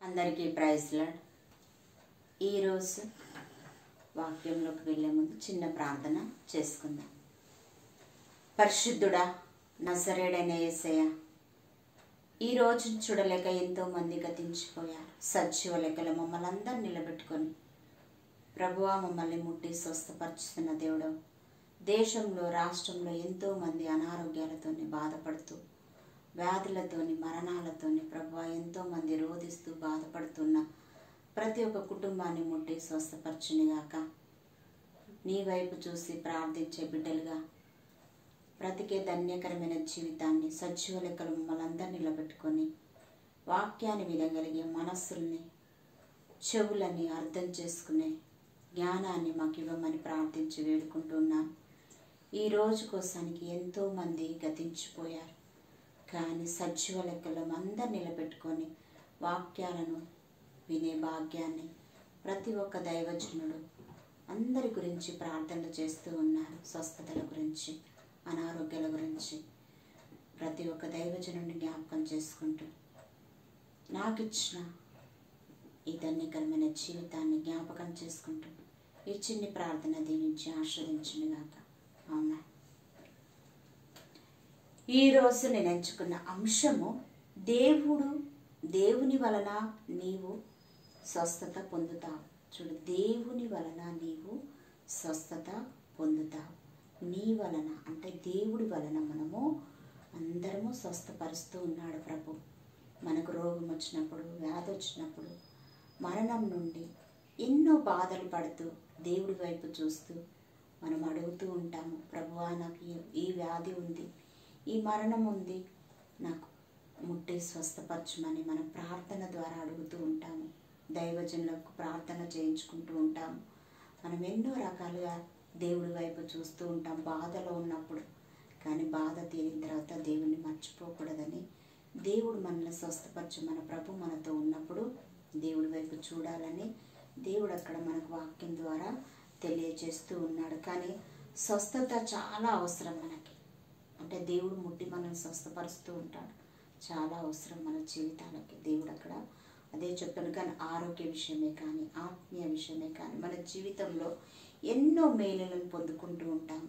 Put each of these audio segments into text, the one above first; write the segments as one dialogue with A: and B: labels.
A: అందరికీ ప్రైజ్లాడ్ ఈరోజు వాక్యంలోకి వెళ్ళే ముందు చిన్న ప్రార్థన చేసుకుందాం పరిశుద్ధుడా నజరేడైన ఏసయ్య ఈ రోజు చూడలేక ఎంతో మంది గతించిపోయారు సజీవ లెక్కల మమ్మల్ని అందరు నిలబెట్టుకొని ప్రభువా మమ్మల్ని ముట్టి స్వస్థపరుచుతున్న దేవుడు దేశంలో రాష్ట్రంలో ఎంతో మంది అనారోగ్యాలతోని బాధపడుతూ వ్యాధులతోని మరణాలతోని ప్రభు ఎంతో మంది రోధిస్తూ బాధపడుతున్న ప్రతి ఒక్క కుటుంబాన్ని ముట్టి స్వస్థపరచునిగాక నీ వైపు చూసి ప్రార్థించే బిడ్డలుగా బ్రతికే ధన్యకరమైన జీవితాన్ని సజీవ లెక్కలు మమ్మల్ని అందరినీ నిలబెట్టుకొని వాక్యాన్ని వినగలిగే మనస్సుల్ని చెవులని అర్థం చేసుకునే జ్ఞానాన్ని మాకు ఇవ్వమని ప్రార్థించి వేడుకుంటున్నాను ఈ రోజు కోసానికి ఎంతో మంది గతించిపోయారు కానీ సజీవ లెక్కలో అందరు నిలబెట్టుకొని వాక్యాలను వినే భాగ్యాన్ని ప్రతి ఒక్క దైవజనుడు అందరి గురించి ప్రార్థనలు చేస్తూ ఉన్నారు స్వస్థతల గురించి అనారోగ్యాల గురించి ప్రతి ఒక్క దైవజనుడిని జ్ఞాపకం చేసుకుంటూ నాకు ఇచ్చిన ఈ ధన్యకరమైన జీవితాన్ని జ్ఞాపకం చేసుకుంటూ ఈ చిన్ని ప్రార్థన దీవించి ఆశ్రదించును గాక అవునా ఈరోజు నేను ఎంచుకున్న అంశము దేవుడు దేవుని వలన నీవు స్వస్థత పొందుతావు చూడు దేవుని వలన నీవు స్వస్థత పొందుతావు నీ వలన అంటే దేవుడి వలన మనము అందరము స్వస్థపరుస్తూ ఉన్నాడు ప్రభు మనకు రోగం వచ్చినప్పుడు వ్యాధి వచ్చినప్పుడు మరణం నుండి ఎన్నో బాధలు పడుతూ దేవుడి వైపు చూస్తూ మనం అడుగుతూ ఉంటాము ప్రభువా నాకు ఈ- ఈ వ్యాధి ఉంది ఈ మరణం ఉంది నాకు ముట్టి స్వస్థపరచమని మనం ప్రార్థన ద్వారా అడుగుతూ ఉంటాము దైవజనులకు ప్రార్థన చేయించుకుంటూ ఉంటాము మనం ఎన్నో రకాలుగా దేవుడి వైపు చూస్తూ ఉంటాం బాధలో ఉన్నప్పుడు కానీ బాధ తీరిన తర్వాత దేవుణ్ణి మర్చిపోకూడదని దేవుడు మనల్ని స్వస్థపరచు మన ప్రభు మనతో ఉన్నప్పుడు దేవుడి వైపు చూడాలని దేవుడు అక్కడ మనకు వాక్యం ద్వారా తెలియజేస్తూ ఉన్నాడు కానీ స్వస్థత చాలా అవసరం మనకి అంటే దేవుడు ముట్టి మనల్ని స్వస్థపరుస్తూ ఉంటాడు చాలా అవసరం మన జీవితాలకి దేవుడు అక్కడ అదే చెప్పాను కానీ ఆరోగ్య విషయమే కానీ ఆత్మీయ విషయమే కానీ మన జీవితంలో ఎన్నో మేలులను పొందుకుంటూ ఉంటాము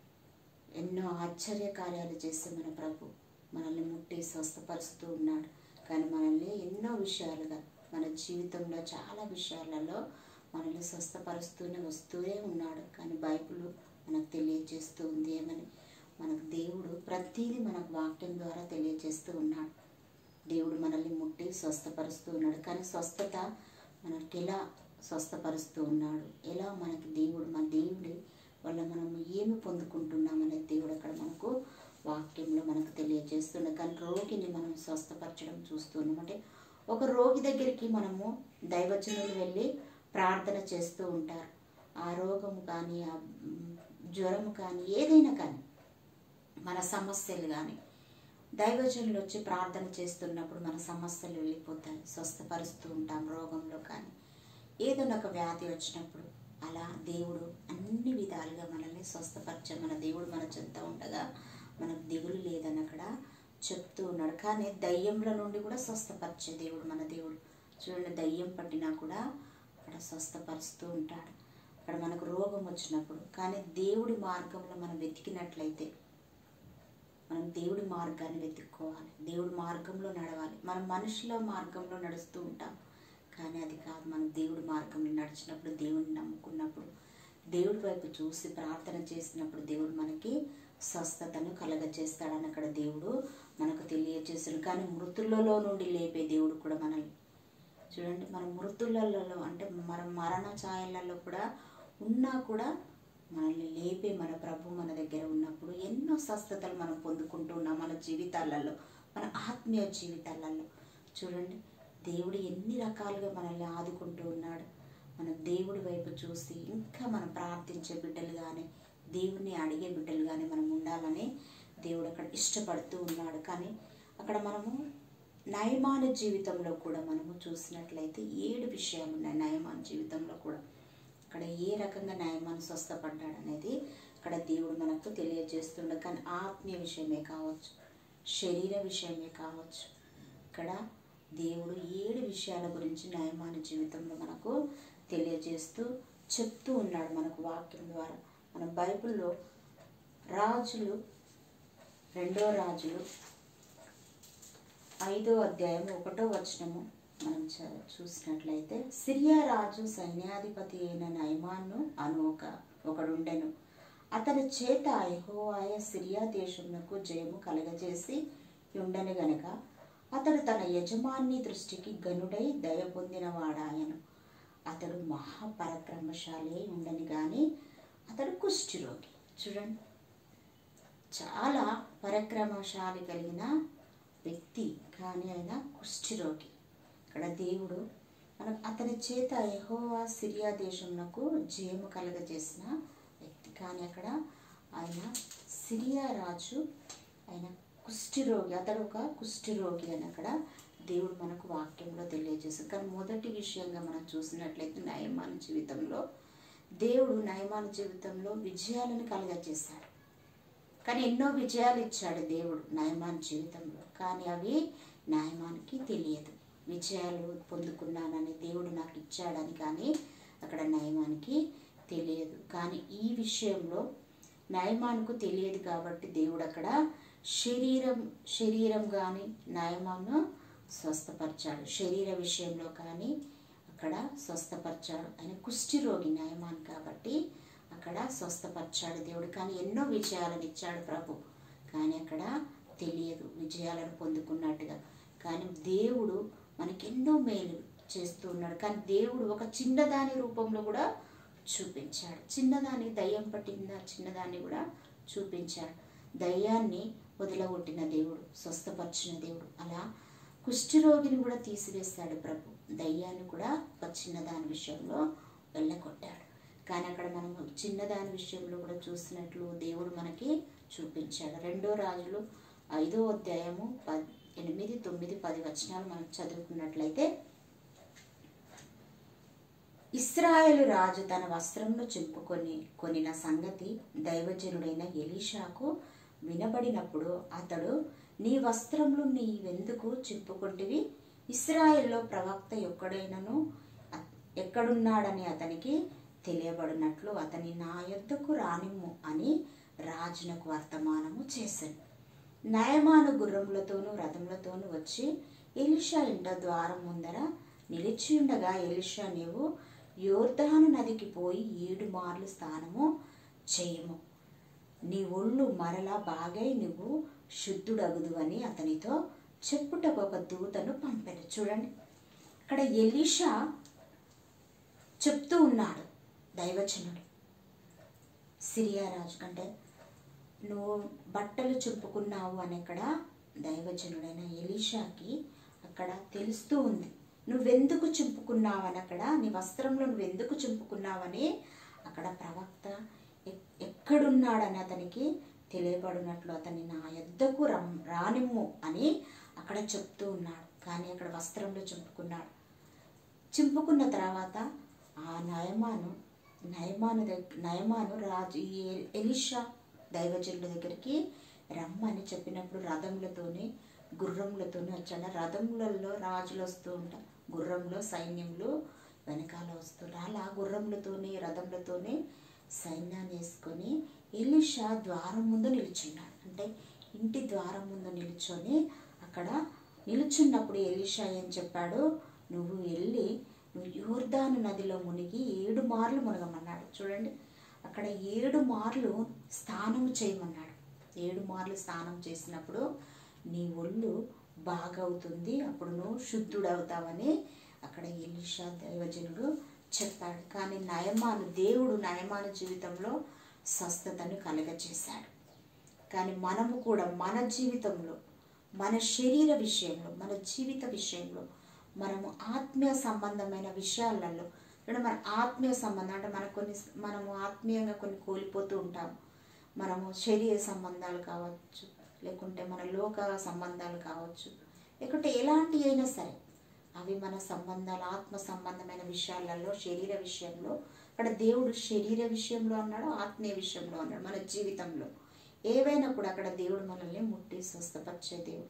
A: ఎన్నో ఆశ్చర్య కార్యాలు చేసే మన ప్రభు మనల్ని ముట్టి స్వస్థపరుస్తూ ఉన్నాడు కానీ మనల్ని ఎన్నో విషయాలుగా మన జీవితంలో చాలా విషయాలలో మనల్ని స్వస్థపరుస్తూనే వస్తూనే ఉన్నాడు కానీ బైబిల్ మనకు తెలియజేస్తూ ఉంది ఏమని మనకు దేవుడు ప్రతిదీ మనకు వాక్యం ద్వారా తెలియజేస్తూ ఉన్నాడు దేవుడు మనల్ని ముట్టి స్వస్థపరుస్తూ ఉన్నాడు కానీ స్వస్థత మనకి ఎలా స్వస్థపరుస్తూ ఉన్నాడు ఎలా మనకి దేవుడు మన దేవుడి వల్ల మనం ఏమి పొందుకుంటున్నాం అనేది దేవుడు అక్కడ మనకు వాక్యంలో మనకు తెలియజేస్తున్నాడు కానీ రోగిని మనం స్వస్థపరచడం చూస్తున్నాం అంటే ఒక రోగి దగ్గరికి మనము దైవజనులు వెళ్ళి ప్రార్థన చేస్తూ ఉంటారు ఆ రోగము కానీ ఆ మ్, జ్వరము కానీ ఏదైనా కానీ మన సమస్యలు కానీ దైవజనులు వచ్చి ప్రార్థన చేస్తున్నప్పుడు మన సమస్యలు వెళ్ళిపోతాయి స్వస్థపరుస్తూ ఉంటాం రోగంలో కానీ ఏదైనా ఒక వ్యాధి వచ్చినప్పుడు అలా దేవుడు అన్ని విధాలుగా మనల్ని స్వస్థపరిచే మన దేవుడు మన చెంత ఉండగా మనకు దిగులు లేదని అక్కడ చెప్తూ ఉన్నాడు కానీ దయ్యంల నుండి కూడా స్వస్థపరిచే దేవుడు మన దేవుడు చూడండి దయ్యం పట్టినా కూడా అక్కడ స్వస్థపరుస్తూ ఉంటాడు అక్కడ మనకు రోగం వచ్చినప్పుడు కానీ దేవుడి మార్గంలో మనం వెతికినట్లయితే మనం దేవుడి మార్గాన్ని వెతుక్కోవాలి దేవుడి మార్గంలో నడవాలి మనం మనుషుల మార్గంలో నడుస్తూ ఉంటాం కానీ అది కాదు మనం దేవుడి మార్గంలో నడిచినప్పుడు దేవుడిని నమ్ముకున్నప్పుడు దేవుడి వైపు చూసి ప్రార్థన చేసినప్పుడు దేవుడు మనకి స్వస్థతను కలగజేస్తాడని అక్కడ దేవుడు మనకు తెలియజేస్తాడు కానీ మృతులలో నుండి లేపే దేవుడు కూడా మనల్ని చూడండి మన మృతులలో అంటే మన మరణ ఛాయలలో కూడా ఉన్నా కూడా మనల్ని లేపే మన ప్రభు మన దగ్గర ఉన్నప్పుడు ఎన్నో స్వస్థతలు మనం పొందుకుంటూ ఉన్నాం మన జీవితాలలో మన ఆత్మీయ జీవితాలలో చూడండి దేవుడు ఎన్ని రకాలుగా మనల్ని ఆదుకుంటూ ఉన్నాడు మన దేవుడి వైపు చూసి ఇంకా మనం ప్రార్థించే బిడ్డలుగానే దేవుణ్ణి అడిగే బిడ్డలుగానే మనం ఉండాలని దేవుడు అక్కడ ఇష్టపడుతూ ఉన్నాడు కానీ అక్కడ మనము నయమాన జీవితంలో కూడా మనము చూసినట్లయితే ఏడు విషయాలు ఉన్నాయి నయమాన జీవితంలో కూడా అక్కడ ఏ రకంగా నయమాన్ని స్వస్థపడ్డాడు అనేది అక్కడ దేవుడు మనకు తెలియజేస్తుండ కానీ ఆత్మీయ విషయమే కావచ్చు శరీర విషయమే కావచ్చు ఇక్కడ దేవుడు ఏడు విషయాల గురించి న్యాయమాన జీవితంలో మనకు తెలియజేస్తూ చెప్తూ ఉన్నాడు మనకు వాక్యం ద్వారా మన బైబిల్లో రాజులు రెండో రాజులు ఐదో అధ్యాయం ఒకటో వచనము మనం చ- చూసినట్లయితే సిరియా రాజు సైన్యాధిపతి అయిన నయమాను అను ఒక ఒకడుండెను అతని చేత యెహోవాయ సిరియా దేశమునకు జయము కలగజేసి ఉండని గనక అతడు తన యజమాని దృష్టికి గనుడై దయ పొందిన వాడాయను అతడు మహాపరాక్రమశాలి అయి ఉండని గాని అతడు కుష్ఠిరోగి చూడండి చాలా పరాక్రమశాలి కలిగిన వ్యక్తి కానీ ఆయన కుష్ఠిరోగి ఇక్కడ దేవుడు మన అతని చేత యెహోవా సిరియా దేశమునకు జయము కలగజేసిన వ్యక్తి కానీ అక్కడ ఆయన సిరియా రాజు ఆయన కుష్ఠిరోగి అతడు ఒక కుష్ఠిరోగి అని అక్కడ దేవుడు మనకు వాక్యంలో తెలియజేస్తాడు కానీ మొదటి విషయంగా మనం చూసినట్లయితే నయమాన జీవితంలో దేవుడు నయమాన జీవితంలో విజయాలను కలగజేశాడు కానీ ఎన్నో విజయాలు ఇచ్చాడు దేవుడు నయమాన్ జీవితంలో కానీ అవి న్యాయమానికి తెలియదు విజయాలు పొందుకున్నానని దేవుడు నాకు ఇచ్చాడని కానీ అక్కడ నయమానికి తెలియదు కానీ ఈ విషయంలో నయమానికి తెలియదు కాబట్టి దేవుడు అక్కడ శరీరం శరీరం కానీ నయమాను స్వస్థపరిచాడు శరీర విషయంలో కానీ అక్కడ స్వస్థపరిచాడు ఆయన కుష్టి రోగి నయమాన్ కాబట్టి అక్కడ స్వస్థపరిచాడు దేవుడు కానీ ఎన్నో విజయాలను ఇచ్చాడు ప్రభు కానీ అక్కడ తెలియదు విజయాలను పొందుకున్నట్టుగా కానీ దేవుడు మనకి ఎన్నో మేలు చేస్తూ ఉన్నాడు కానీ దేవుడు ఒక చిన్నదాని రూపంలో కూడా చూపించాడు చిన్నదాని దయ్యం పట్టిన చిన్నదాన్ని కూడా చూపించాడు దయ్యాన్ని వదిలగొట్టిన దేవుడు స్వస్థపరిచిన దేవుడు అలా కుష్ఠరోగిని కూడా తీసివేస్తాడు ప్రభు దయ్యాన్ని కూడా ఒక చిన్నదాని విషయంలో వెళ్ళగొట్టాడు కానీ అక్కడ మనం చిన్నదాని విషయంలో కూడా చూసినట్లు దేవుడు మనకి చూపించాడు రెండో రాజులు ఐదో అధ్యాయము పద్ ఎనిమిది తొమ్మిది పది వచనాలు మనం చదువుకున్నట్లయితే ఇస్రాయేలు రాజు తన వస్త్రంను చింపుకొని కొనిన సంగతి దైవజనుడైన ఎలీషాకు వినబడినప్పుడు అతడు నీ వస్త్రములు నీవెందుకు చింపుకుంటివి ఇస్రాయేల్లో ప్రవక్త ఎక్కడైనను అ- ఎక్కడున్నాడని అతనికి తెలియబడినట్లు అతని నా యొద్దకు రానిమ్ము అని రాజునకు వర్తమానము చేశాను నయమాను గుర్రములతోనూ రథములతోనూ వచ్చి ఎలిషా ఇంట ద్వారం ముందర నిలిచి ఉండగా ఎలిషా నీవు యోర్ధాను నదికి పోయి ఏడు మార్లు స్నానము చేయము నీ ఒళ్ళు మరలా బాగై నువ్వు శుద్ధుడగుదు అని అతనితో చెప్పుటకు ఒక దూతను పంపాడు చూడండి ఇక్కడ ఎలీషా చెప్తూ ఉన్నాడు దైవచనుడు సిరియా రాజు కంటే నువ్వు బట్టలు చుప్పుకున్నావు అని ఇక్కడ దైవజనుడైన ఎలీషాకి అక్కడ తెలుస్తూ ఉంది నువ్వెందుకు చింపుకున్నావని అక్కడ నీ వస్త్రంలో నువ్వెందుకు చింపుకున్నావని అక్కడ ప్రవక్త ఎక్- ఎక్కడున్నాడని అతనికి తెలియబడినట్లు అతన్ని నా యొద్దకు రమ్ రానిమ్ము అని అక్కడ చెప్తూ ఉన్నాడు కానీ అక్కడ వస్త్రంలో చింపుకున్నాడు చింపుకున్న తర్వాత ఆ నయమాను నయమాను దగ్గర నయమాను రాజు ఈ ఎలిషా దైవజనుల దగ్గరికి రమ్మని చెప్పినప్పుడు రథములతోని గుర్రములతోని వచ్చాడు రథములలో రాజులు వస్తూ ఉంటారు గుర్రంలో సైన్యంలో వెనకాల వస్తుంటారు అలా గుర్రములతోని రథములతోని సైన్యాన్ని వేసుకొని ఎలిషా ద్వారం ముందు నిలుచున్నాడు అంటే ఇంటి ద్వారం ముందు నిల్చొని అక్కడ నిలుచున్నప్పుడు ఎలీషా ఏం చెప్పాడు నువ్వు వెళ్ళి నువ్వు యోర్దాను నదిలో మునిగి ఏడు మార్లు మునగమన్నాడు చూడండి అక్కడ ఏడు మార్లు స్నానం చేయమన్నాడు ఏడు మార్లు స్నానం చేసినప్పుడు నీ ఒళ్ళు బాగవుతుంది అప్పుడు నువ్వు శుద్ధుడవుతావని అక్కడ ఎలీషా దైవజనుడు చెప్పాడు కానీ నయమాను దేవుడు నయమాను జీవితంలో స్వస్థతను కలగజేశాడు కానీ మనము కూడా మన జీవితంలో మన శరీర విషయంలో మన జీవిత విషయంలో మనము ఆత్మీయ సంబంధమైన విషయాలలో అంటే మన ఆత్మీయ సంబంధం అంటే మనకు కొన్ని మనము ఆత్మీయంగా కొన్ని కోల్పోతూ ఉంటాం మనము శరీర సంబంధాలు కావచ్చు లేకుంటే మన లోక సంబంధాలు కావచ్చు లేకుంటే ఎలాంటి అయినా సరే అవి మన సంబంధాలు ఆత్మ సంబంధమైన విషయాలలో శరీర విషయంలో అక్కడ దేవుడు శరీర విషయంలో అన్నాడు ఆత్మీయ విషయంలో అన్నాడు మన జీవితంలో ఏవైనా కూడా అక్కడ దేవుడు మనల్ని ముట్టి స్వస్థపరిచే దేవుడు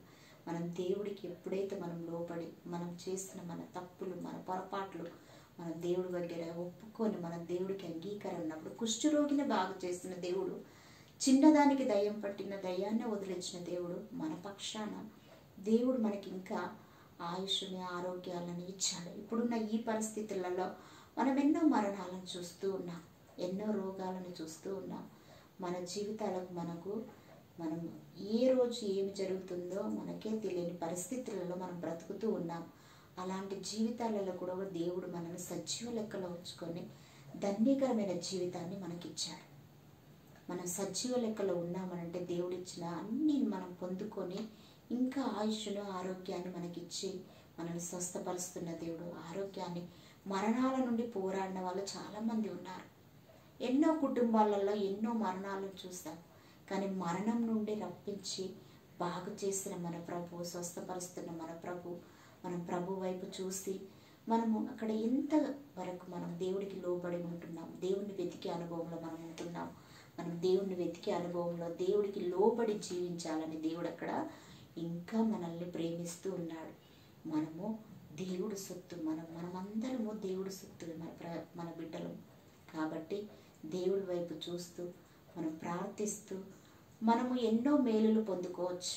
A: మనం దేవుడికి ఎప్పుడైతే మనం లోపడి మనం చేసిన మన తప్పులు మన పొరపాట్లు మన దేవుడి దగ్గర ఒప్పుకొని మన దేవుడికి అంగీకారం ఉన్నప్పుడు కుష్ఠరోగిని బాగు చేసిన దేవుడు చిన్నదానికి దయ్యం పట్టిన దయ్యాన్ని వదిలించిన దేవుడు మన పక్షాన దేవుడు మనకి ఇంకా ఆయుష్ని ఆరోగ్యాలను ఇచ్చాడు ఇప్పుడున్న ఈ పరిస్థితులలో మనం ఎన్నో మరణాలను చూస్తూ ఉన్నాం ఎన్నో రోగాలను చూస్తూ ఉన్నాం మన జీవితాలకు మనకు మనం ఏ రోజు ఏమి జరుగుతుందో మనకే తెలియని పరిస్థితులలో మనం బ్రతుకుతూ ఉన్నాం అలాంటి జీవితాలలో కూడా దేవుడు మనల్ని సజీవ లెక్కలో ఉంచుకొని ధన్యకరమైన జీవితాన్ని మనకిచ్చాడు మనం సజీవ లెక్కలో ఉన్నామనంటే దేవుడిచ్చిన అన్ని మనం పొందుకొని ఇంకా ఆయుష్ను ఆరోగ్యాన్ని మనకిచ్చి మనల్ని స్వస్థపరుస్తున్న దేవుడు ఆరోగ్యాన్ని మరణాల నుండి పోరాడిన వాళ్ళు చాలామంది ఉన్నారు ఎన్నో కుటుంబాలలో ఎన్నో మరణాలను చూస్తాం కానీ మరణం నుండి రప్పించి బాగు చేసిన మన ప్రభు స్వస్థపరుస్తున్న మన ప్రభు మనం ప్రభు వైపు చూసి మనము అక్కడ ఎంత వరకు మనం దేవుడికి లోబడి ఉంటున్నాం దేవుణ్ణి వెతికే అనుభవంలో మనం ఉంటున్నాం మనం దేవుణ్ణి వెతికే అనుభవంలో దేవుడికి లోబడి జీవించాలని దేవుడు అక్కడ ఇంకా మనల్ని ప్రేమిస్తూ ఉన్నాడు మనము దేవుడు సొత్తు మనం మనమందరము దేవుడు సొత్తు మన ప్ర మన బిడ్డలు కాబట్టి దేవుడి వైపు చూస్తూ మనం ప్రార్థిస్తూ మనము ఎన్నో మేలులు పొందుకోవచ్చు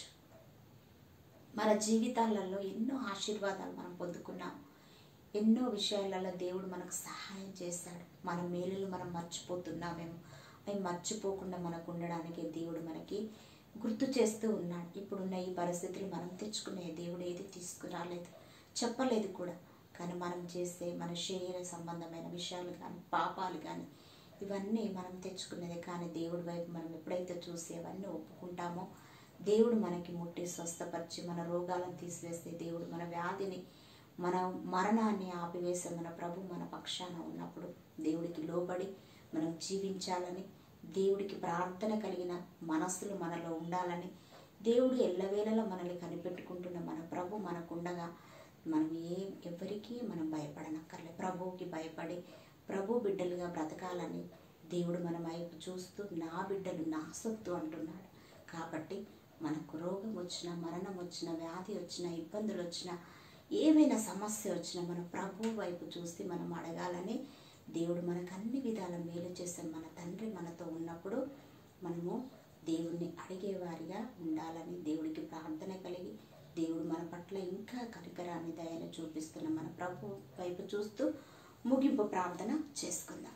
A: మన జీవితాలలో ఎన్నో ఆశీర్వాదాలు మనం పొందుకున్నాం ఎన్నో విషయాలలో దేవుడు మనకు సహాయం చేస్తాడు మన మేలులు మనం మర్చిపోతున్నామేమో అవి మర్చిపోకుండా మనకు ఉండడానికి దేవుడు మనకి గుర్తు చేస్తూ ఉన్నాడు ఇప్పుడున్న ఈ పరిస్థితులు మనం తెచ్చుకునే దేవుడు ఏది తీసుకురాలేదు చెప్పలేదు కూడా కానీ మనం చేసే మన శరీర సంబంధమైన విషయాలు కానీ పాపాలు కానీ ఇవన్నీ మనం తెచ్చుకునేది కానీ దేవుడి వైపు మనం ఎప్పుడైతే చూసి అవన్నీ ఒప్పుకుంటామో దేవుడు మనకి ముట్టి స్వస్థపరిచి మన రోగాలను తీసివేస్తే దేవుడు మన వ్యాధిని మన మరణాన్ని ఆపివేసే మన ప్రభు మన పక్షాన ఉన్నప్పుడు దేవుడికి లోబడి మనం జీవించాలని దేవుడికి ప్రార్థన కలిగిన మనస్సులు మనలో ఉండాలని దేవుడు ఎల్లవేళలా మనల్ని కనిపెట్టుకుంటున్న మన ప్రభు మనకుండగా మనం ఏ ఎవరికి మనం భయపడనక్కర్లే ప్రభువుకి భయపడి ప్రభు బిడ్డలుగా బ్రతకాలని దేవుడు మన వైపు చూస్తూ నా బిడ్డలు నా సొత్తు అంటున్నాడు కాబట్టి మనకు రోగం వచ్చినా మరణం వచ్చినా వ్యాధి వచ్చినా ఇబ్బందులు వచ్చినా ఏమైనా సమస్య వచ్చినా మన ప్రభు వైపు చూసి మనం అడగాలని దేవుడు మనకు అన్ని విధాల మేలు చేసే మన తండ్రి మనతో ఉన్నప్పుడు మనము దేవుణ్ణి అడిగేవారిగా ఉండాలని దేవుడికి ప్రార్థన కలిగి దేవుడు మన పట్ల ఇంకా కనికరాన్ని దయను చూపిస్తున్న మన ప్రభు వైపు చూస్తూ ముగింపు ప్రార్థన చేసుకుందాం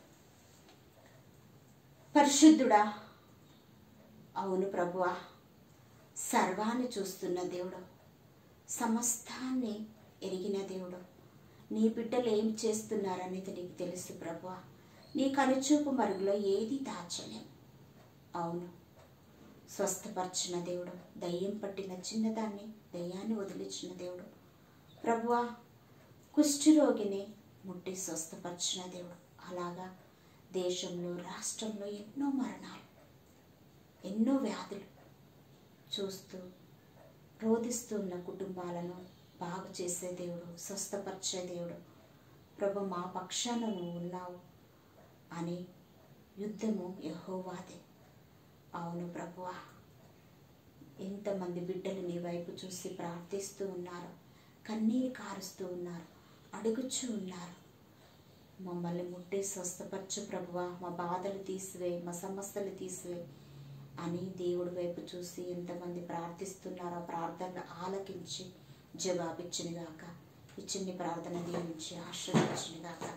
A: పరిశుద్ధుడా అవును ప్రభువా సర్వాన్ని చూస్తున్న దేవుడు సమస్తాన్ని ఎరిగిన దేవుడు నీ బిడ్డలు ఏం చేస్తున్నారనేది నీకు తెలుసు ప్రభువా నీ కనుచూపు మరుగులో ఏది దాచలేం అవును స్వస్థపరిచిన దేవుడు దయ్యం పట్టిన చిన్నదాన్ని దయ్యాన్ని వదిలించిన దేవుడు ప్రభువా కుష్ఠరోగిని ముట్టి స్వస్థపరిచిన దేవుడు అలాగా దేశంలో రాష్ట్రంలో ఎన్నో మరణాలు ఎన్నో వ్యాధులు చూస్తూ రోధిస్తున్న కుటుంబాలను బాగు చేసే దేవుడు స్వస్థపరిచే దేవుడు ప్రభు మా పక్షాన నువ్వు ఉన్నావు అని యుద్ధము యహోవాదే అవును ప్రభువా ఎంతమంది బిడ్డలు నీ వైపు చూసి ప్రార్థిస్తూ ఉన్నారు కన్నీరు కారుస్తూ ఉన్నారు అడుగుచూ ఉన్నారు మమ్మల్ని ముట్టి స్వస్థపరచు ప్రభువా మా బాధలు తీసివే మా సమస్యలు తీసివే అని దేవుడి వైపు చూసి ఎంతమంది ప్రార్థిస్తున్నారో ప్రార్థన ఆలకించి జవాబిచ్చిన గాక ఈ చిన్ని ప్రార్థన దీవించి ఆశ్రయించిన గాక